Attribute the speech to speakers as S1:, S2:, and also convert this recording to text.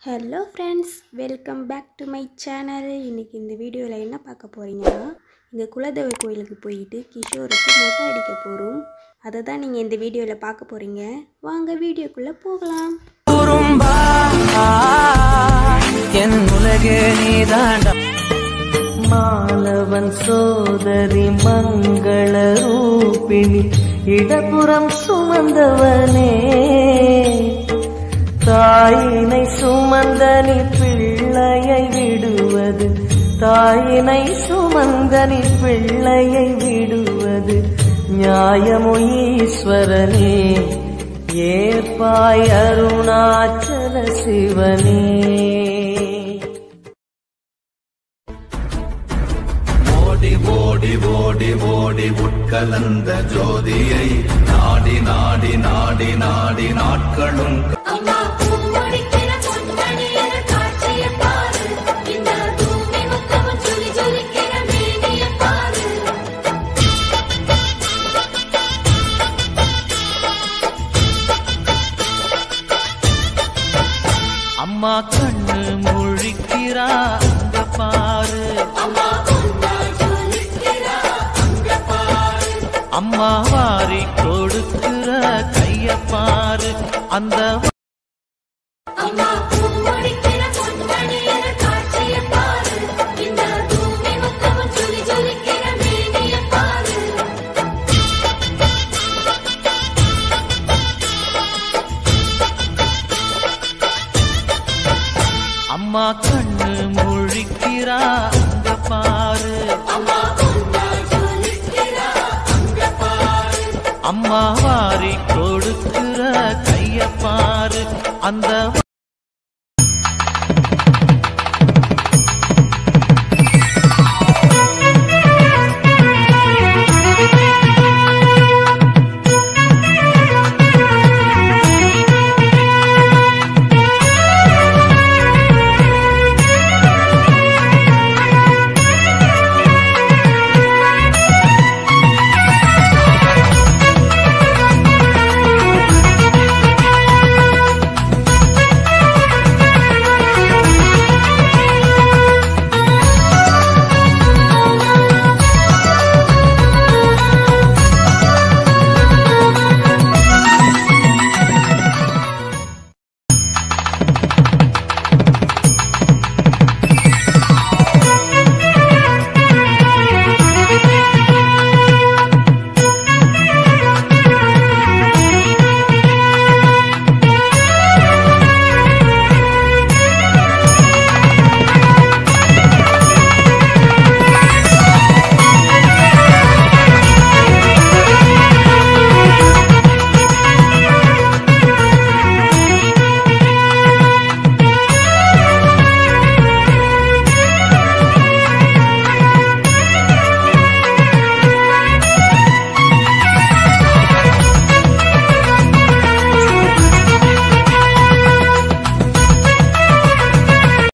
S1: hello friends welcome back to my channel இன்றைக்கி இந்த வீடியோவில் என்ன பார்க்க போகிறீங்கன்னா இங்கே குலதெய்வ கோயிலுக்கு போயிட்டு கிஷோருக்கு மொட்டை அடிக்க போகிறோம் அதை தான் நீங்கள் இந்த வீடியோவில் பார்க்க போகிறீங்க வாங்க வீடியோக்குள்ளே போகலாம்
S2: குறும்பா என் உலகே நீதாண்டா மாலவன் சோதரி மங்கள ரூபிணி இடப்புறம் சுமந்தவனே தாயினை சுமந்தனி பிள்ளையை விடுவது தாயினை சுமந்தனி பிள்ளையை விடுவது நியாயமோ ஈஸ்வரனே ஏற்பாய் அருணாச்சல சிவனே
S3: ஓடி ஓடி ஓடி ஓடி உட்கலந்த ஜோதியை நாடி நாடி நாடி நாடி நாட்களும்
S4: அம்மா பூமொழிக்கிற பொன்மணியர காட்சிய பாரு இந்த பூமி முத்தமும் ஜொலி ஜொலிக்கிற மேனிய பாரு
S2: அம்மா கண்ணு முழிக்கிறா அங்க பாரு
S4: அம்மா பொன்னா ஜொலிக்கிறா அங்க பாரு
S2: அம்மா வாரி கொடுக்கிற கைய பாரு அந்த
S4: அம்மா பூமொழிக்கிற பொன்மணியர காட்சிய பாரு இந்த பூமி முத்தமும் ஜொலி ஜொலிக்கிற மேனிய பாரு
S2: அம்மா கண்ணு முழிக்கிறா அங்க பாரு
S4: அம்மா பொன்னா ஜொலிக்கிறா அங்க பாரு
S2: அம்மா வாரி கொடுக்கிற கைய பாரு அந்த